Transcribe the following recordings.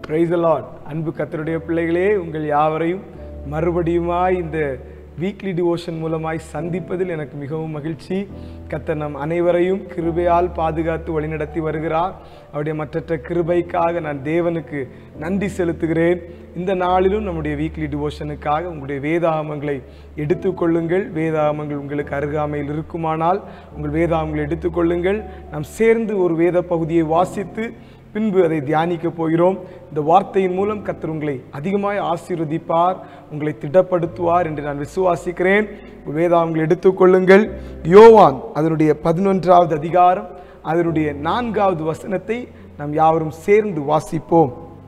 price Lord அன்பு கத்தருடைய பிள்ளைகளே உங்கள் யாவரையும் மறுபடியுமாய் இந்த வீக்லி டிவோஷன் மூலமாய் சந்திப்பதில் எனக்கு மிகவும் மகிழ்ச்சி கத்தர் நம் அனைவரையும் கிருபையால் பாதுகாத்து வழிநடத்தி வருகிறார் அவருடைய மற்றற்ற கிருபைக்காக நான் தேவனுக்கு நன்றி செலுத்துகிறேன் இந்த நாளிலும் நம்முடைய வீக்லி டிவோஷனுக்காக உங்களுடைய வேதாகமங்களை எடுத்துக்கொள்ளுங்கள் வேதாகமங்கள் உங்களுக்கு அருகாமையில் இருக்குமானால் உங்கள் வேதாகமங்களை எடுத்துக்கொள்ளுங்கள் நாம் சேர்ந்து ஒரு வேத பகுதியை வாசித்து பின்பு அதை தியானிக்க போகிறோம் இந்த வார்த்தையின் மூலம் கர்த்தர் உங்களை அதிகமாய் ஆசீர்வதிப்பார் உங்களை திடப்படுத்துவார் என்று நான் விசுவாசிக்கிறேன் வேதாகங்களை எடுத்துக்கொள்ளுங்கள் யோவான் அதனுடைய பதினொன்றாவது அதிகாரம் அதனுடைய நான்காவது வசனத்தை நாம் யாவரும் சேர்ந்து வாசிப்போம்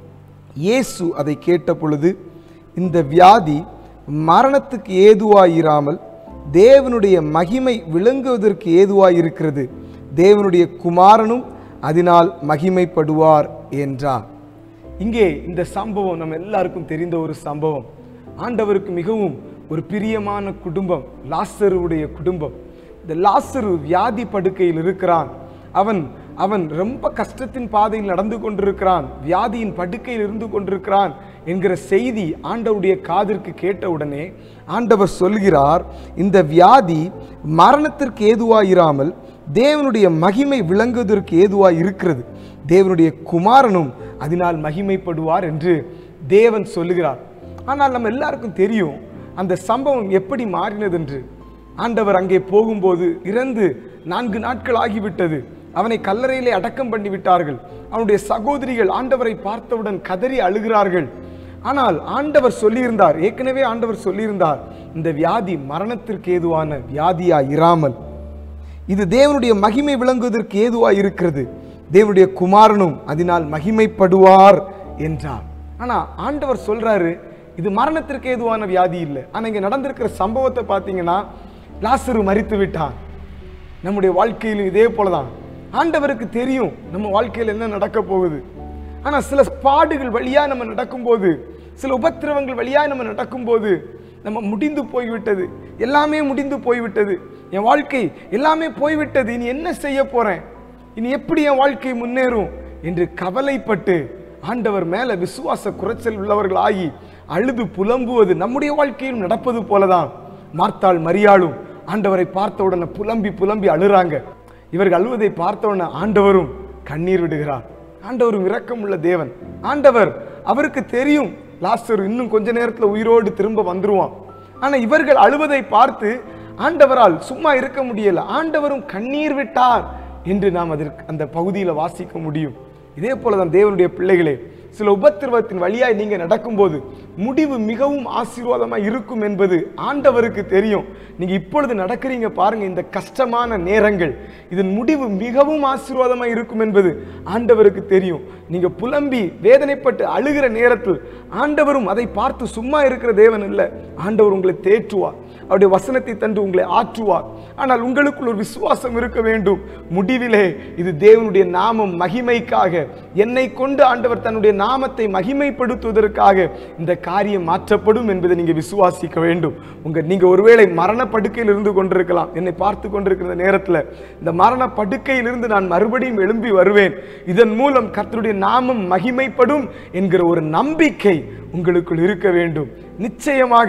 இயேசு அதை கேட்ட பொழுது இந்த வியாதி மரணத்துக்கு ஏதுவாயிராமல் தேவனுடைய மகிமை விளங்குவதற்கு ஏதுவாயிருக்கிறது தேவனுடைய குமாரனும் அதனால் மகிமைப்படுவார் என்றார் இங்கே இந்த சம்பவம் நம்ம எல்லாருக்கும் தெரிந்த ஒரு சம்பவம் ஆண்டவருக்கு மிகவும் ஒரு பிரியமான குடும்பம் லாசருவுடைய குடும்பம் இந்த லாசரு வியாதி படுக்கையில் இருக்கிறான் அவன் அவன் ரொம்ப கஷ்டத்தின் பாதையில் நடந்து கொண்டிருக்கிறான் வியாதியின் படுக்கையில் இருந்து கொண்டிருக்கிறான் என்கிற செய்தி ஆண்டவருடைய காதிற்கு கேட்டவுடனே ஆண்டவர் சொல்கிறார் இந்த வியாதி மரணத்திற்கு ஏதுவாயிராமல் தேவனுடைய மகிமை விளங்குவதற்கு ஏதுவாய் இருக்கிறது தேவனுடைய குமாரனும் அதனால் மகிமைப்படுவார் என்று தேவன் சொல்லுகிறார் ஆனால் நம்ம எல்லாருக்கும் தெரியும் அந்த சம்பவம் எப்படி மாறினது என்று ஆண்டவர் அங்கே போகும்போது இறந்து நான்கு நாட்கள் ஆகிவிட்டது அவனை கல்லறையிலே அடக்கம் பண்ணி விட்டார்கள் அவனுடைய சகோதரிகள் ஆண்டவரை பார்த்தவுடன் கதறி அழுகிறார்கள் ஆனால் ஆண்டவர் சொல்லியிருந்தார் ஏற்கனவே ஆண்டவர் சொல்லியிருந்தார் இந்த வியாதி மரணத்திற்கு ஏதுவான வியாதியா இராமல் இது தேவனுடைய மகிமை விளங்குவதற்கு ஏதுவாய் இருக்கிறது தேவனுடைய குமாரனும் அதனால் மகிமைப்படுவார் என்றார் ஆனா ஆண்டவர் சொல்றாரு இது மரணத்திற்கு ஏதுவான வியாதி இல்லை ஆனா இங்க நடந்திருக்கிற சம்பவத்தை பார்த்தீங்கன்னா லாசரு மரித்து விட்டான் நம்முடைய வாழ்க்கையிலும் இதே போலதான் ஆண்டவருக்கு தெரியும் நம்ம வாழ்க்கையில் என்ன நடக்க போகுது ஆனா சில பாடுகள் வழியா நம்ம நடக்கும்போது சில உபத்திரவங்கள் வழியா நம்ம நடக்கும்போது நம்ம முடிந்து போய்விட்டது எல்லாமே முடிந்து போய்விட்டது என் வாழ்க்கை எல்லாமே போய்விட்டது இனி என்ன செய்ய போறேன் இனி எப்படி என் வாழ்க்கை முன்னேறும் என்று கவலைப்பட்டு ஆண்டவர் மேல விசுவாச குறைச்சல் உள்ளவர்கள் ஆகி அழுது புலம்புவது நம்முடைய வாழ்க்கையிலும் நடப்பது போலதான் மார்த்தாள் மரியாளும் ஆண்டவரை பார்த்த உடனே புலம்பி புலம்பி அழுறாங்க இவர்கள் அழுவதை பார்த்த உடனே ஆண்டவரும் கண்ணீர் விடுகிறார் ஆண்டவரும் இரக்கம் உள்ள தேவன் ஆண்டவர் அவருக்கு தெரியும் லாஸ்டர் இன்னும் கொஞ்ச நேரத்துல உயிரோடு திரும்ப வந்துருவான் ஆனா இவர்கள் அழுவதை பார்த்து ஆண்டவரால் சும்மா இருக்க முடியல ஆண்டவரும் கண்ணீர் விட்டார் என்று நாம் அதற்கு அந்த பகுதியில் வாசிக்க முடியும் இதே போலதான் தேவனுடைய பிள்ளைகளே சில உபத்திரவத்தின் வழியாய் நீங்க நடக்கும்போது முடிவு மிகவும் ஆசீர்வாதமா இருக்கும் என்பது ஆண்டவருக்கு தெரியும் நீங்க இப்பொழுது நடக்கிறீங்க பாருங்க இந்த கஷ்டமான நேரங்கள் இதன் முடிவு மிகவும் ஆசீர்வாதமா இருக்கும் என்பது ஆண்டவருக்கு தெரியும் நீங்க புலம்பி வேதனைப்பட்டு அழுகிற நேரத்தில் ஆண்டவரும் அதை பார்த்து சும்மா இருக்கிற தேவன் இல்லை ஆண்டவர் உங்களை தேற்றுவார் அவருடைய வசனத்தை தந்து உங்களை ஆற்றுவார் ஆனால் உங்களுக்குள் ஒரு விசுவாசம் இருக்க வேண்டும் முடிவிலே இது தேவனுடைய நாமம் மகிமைக்காக என்னை கொண்டு ஆண்டவர் தன்னுடைய நாமத்தை மகிமைப்படுத்துவதற்காக இந்த காரியம் மாற்றப்படும் என்பதை நீங்க விசுவாசிக்க வேண்டும் உங்க நீங்க ஒருவேளை மரண படுக்கையில் இருந்து கொண்டிருக்கலாம் என்னை பார்த்து கொண்டிருக்கிற நேரத்தில் இந்த மரண படுக்கையில் இருந்து நான் மறுபடியும் எழும்பி வருவேன் இதன் மூலம் கர்த்தருடைய நாமம் மகிமைப்படும் என்கிற ஒரு நம்பிக்கை உங்களுக்குள் இருக்க வேண்டும் நிச்சயமாக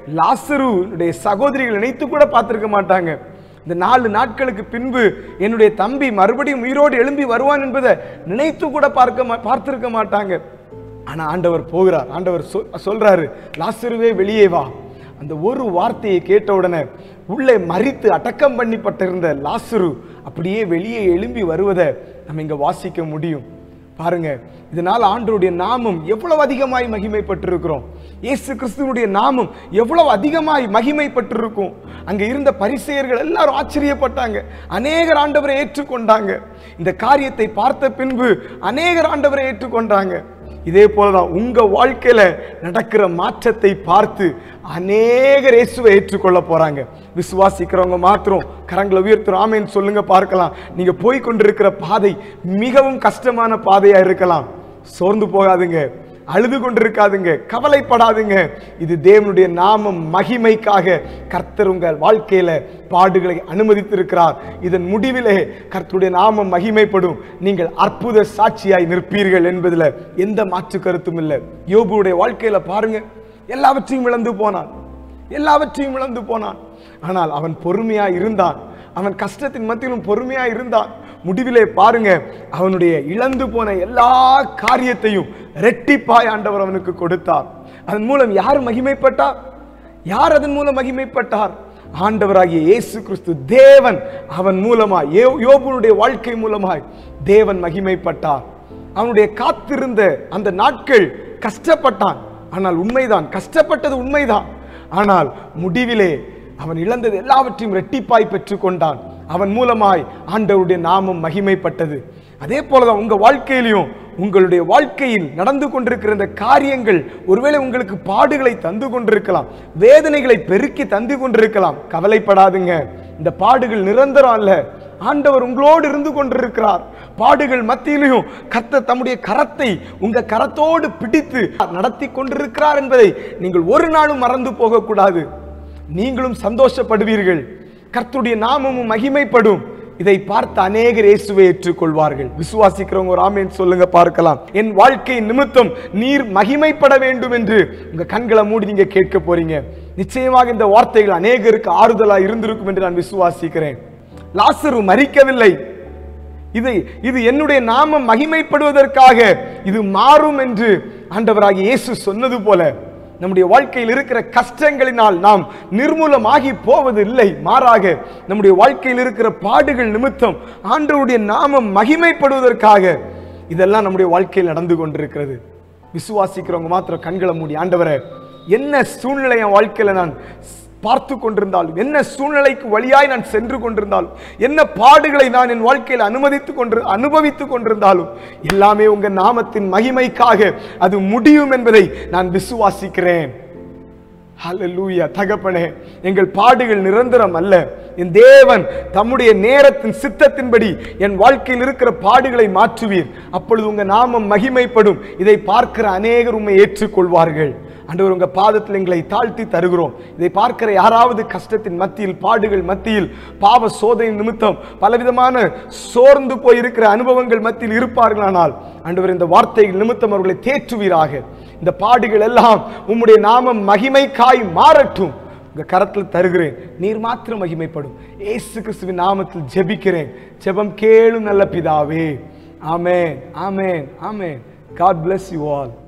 லாசருடைய சகோதரிகள் நினைத்து கூட பார்த்திருக்க மாட்டாங்க இந்த நாலு நாட்களுக்கு பின்பு என்னுடைய தம்பி மறுபடியும் உயிரோடு எழும்பி வருவான் என்பதை நினைத்து கூட பார்க்க மா- பார்த்திருக்க மாட்டாங்க ஆனா ஆண்டவர் போகிறார் ஆண்டவர் சொல் சொல்றாரு லாசருவே வெளியே வா அந்த ஒரு வார்த்தையை கேட்ட உடனே உள்ளே மறித்து அடக்கம் பண்ணிப்பட்டிருந்த லாசரு அப்படியே வெளியே எழும்பி வருவதை நம்ம இங்க வாசிக்க முடியும் பாருங்க இதனால் ஆண்டவருடைய நாமம் எவ்வளவு அதிகமாய் மகிமைப்பட்டிருக்கிறோம் இயேசு கிறிஸ்துவனுடைய நாமம் எவ்வளவு அதிகமாய் மகிமைப்பட்டிருக்கும் அங்க இருந்த பரிசெயர்கள் எல்லாரும் ஆச்சரியப்பட்டாங்க அநேகர் ஆண்டவரை ஏற்றுக்கொண்டாங்க இந்த காரியத்தை பார்த்த பின்பு அநேகர் ஆண்டவரை ஏற்றுக்கொண்டாங்க இதே போலதான் உங்க வாழ்க்கையில நடக்கிற மாற்றத்தை பார்த்து அநேகர் இயேசுவை ஏற்றுக்கொள்ள போறாங்க விசுவாசிக்கிறவங்க மாத்திரம் கரங்களை உயர்த்துற ஆமேன்னு சொல்லுங்க பார்க்கலாம் நீங்க போய் கொண்டிருக்கிற பாதை மிகவும் கஷ்டமான பாதையா இருக்கலாம் சோர்ந்து போகாதுங்க அழுது கொண்டிருக்காதுங்க கவலைப்படாதுங்க இது தேவனுடைய நாமம் மகிமைக்காக கர்த்தர் உங்கள் வாழ்க்கையில பாடுகளை அனுமதித்திருக்கிறார் இதன் முடிவிலே கர்த்தருடைய நாமம் மகிமைப்படும் நீங்கள் அற்புத சாட்சியாய் நிற்பீர்கள் என்பதுல எந்த மாற்று கருத்தும் இல்லை யோபுடைய வாழ்க்கையில பாருங்க எல்லாவற்றையும் இழந்து போனான் எல்லாவற்றையும் இழந்து போனான் ஆனால் அவன் பொறுமையா இருந்தான் அவன் கஷ்டத்தின் மத்தியிலும் பொறுமையா இருந்தான் முடிவிலே பாருங்க அவனுடைய இழந்து போன எல்லா காரியத்தையும் ரெட்டிப்பாய் ஆண்டவர் அவனுக்கு கொடுத்தார் அதன் மூலம் யார் மகிமைப்பட்டார் யார் அதன் மூலம் மகிமைப்பட்டார் ஆண்டவராகிய இயேசு கிறிஸ்து தேவன் அவன் மூலமாய் யோ- யோபுனுடைய வாழ்க்கை மூலமாய் தேவன் மகிமைப்பட்டார் அவனுடைய காத்திருந்த அந்த நாட்கள் கஷ்டப்பட்டான் ஆனால் உண்மைதான் கஷ்டப்பட்டது உண்மைதான் ஆனால் முடிவிலே அவன் இழந்தது எல்லாவற்றையும் ரெட்டிப்பாய் பெற்றுக்கொண்டான் அவன் மூலமாய் ஆண்டவருடைய நாமம் மகிமைப்பட்டது அதே போலதான் உங்க வாழ்க்கையிலையும் உங்களுடைய வாழ்க்கையில் நடந்து கொண்டிருக்கிற இந்த காரியங்கள் ஒருவேளை உங்களுக்கு பாடுகளை தந்து கொண்டிருக்கலாம் வேதனைகளை பெருக்கி தந்து கொண்டிருக்கலாம் கவலைப்படாதுங்க இந்த பாடுகள் நிரந்தரம் அல்ல ஆண்டவர் உங்களோடு இருந்து கொண்டிருக்கிறார் பாடுகள் மத்தியிலையும் கர்த்தர் தம்முடைய கரத்தை உங்க கரத்தோடு பிடித்து நடத்தி கொண்டிருக்கிறார் என்பதை நீங்கள் ஒரு நாளும் மறந்து போகக்கூடாது நீங்களும் சந்தோஷப்படுவீர்கள் கர்த்தருடைய நாமமும் மகிமைப்படும் இதை பார்த்து அநேகர் இயேசுவை ஏற்றுக்கொள்வார்கள் விசுவாசிக்கிறவங்க ஒரு ஆமேன் சொல்லுங்க பார்க்கலாம் என் வாழ்க்கை நிமித்தம் நீர் மகிமைப்பட வேண்டும் என்று உங்க கண்களை மூடி நீங்க கேட்க போறீங்க நிச்சயமாக இந்த வார்த்தைகள் அநேகருக்கு ஆறுதலா இருந்திருக்கும் என்று நான் விசுவாசிக்கிறேன் லாசரு மறிக்கவில்லை இது இது என்னுடைய நாமம் மகிமைப்படுவதற்காக இது மாறும் என்று ஆண்டவராகிய இயேசு சொன்னது போல நம்முடைய வாழ்க்கையில் இருக்கிற கஷ்டங்களினால் நாம் நிர்மூலமாகி போவது இல்லை மாறாக நம்முடைய வாழ்க்கையில் இருக்கிற பாடுகள் நிமித்தம் ஆண்டவருடைய நாமம் மகிமைப்படுவதற்காக இதெல்லாம் நம்முடைய வாழ்க்கையில் நடந்து கொண்டிருக்கிறது விசுவாசிக்கிறவங்க மாத்திரம் கண்களை மூடி ஆண்டவரே என்ன சூழ்நிலை என் வாழ்க்கையில நான் பார்த்து கொண்டிருந்தாலும் என்ன சூழ்நிலைக்கு வழியாய் நான் சென்று கொண்டிருந்தாலும் என்ன பாடுகளை நான் என் வாழ்க்கையில் அனுமதித்துக் கொண்டு அனுபவித்துக் கொண்டிருந்தாலும் எல்லாமே உங்க நாமத்தின் மகிமைக்காக அது முடியும் என்பதை நான் விசுவாசிக்கிறேன் ஹalleluya தகப்பனே எங்கள் பாடுகள் நிரந்தரம் அல்ல என் தேவன் தம்முடைய நேரத்தின் சித்தத்தின்படி என் வாழ்க்கையில் இருக்கிற பாடுகளை மாற்றுவீர் அப்பொழுது உங்க நாமம் மகிமைப்படும் இதை பார்க்கிற அநேகர் உண்மை ஏற்றுக்கொள்வார்கள் ஆண்டவர் உங்க பாதத்தில் எங்களை தாழ்த்தி தருகிறோம் இதை பார்க்கிற யாராவது கஷ்டத்தின் மத்தியில் பாடுகள் மத்தியில் பாவ சோதனை நிமித்தம் பலவிதமான சோர்ந்து போயிருக்கிற அனுபவங்கள் மத்தியில் இருப்பார்களானால் ஆண்டவர் இந்த வார்த்தைகள் நிமித்தம் அவர்களை தேற்றுவீராக இந்த பாடுகள் எல்லாம் உம்முடைய நாமம் மகிமைக்காய் மாறட்டும் உங்க கரத்தில் தருகிறேன் நீர் மாத்திரம் மகிமைப்படும் ஏசு கிறிஸ்துவின் நாமத்தில் ஜெபிக்கிறேன் ஜெபம் கேளும் நல்ல பிதாவே ஆமென் ஆமென் ஆமென் காட் bless you all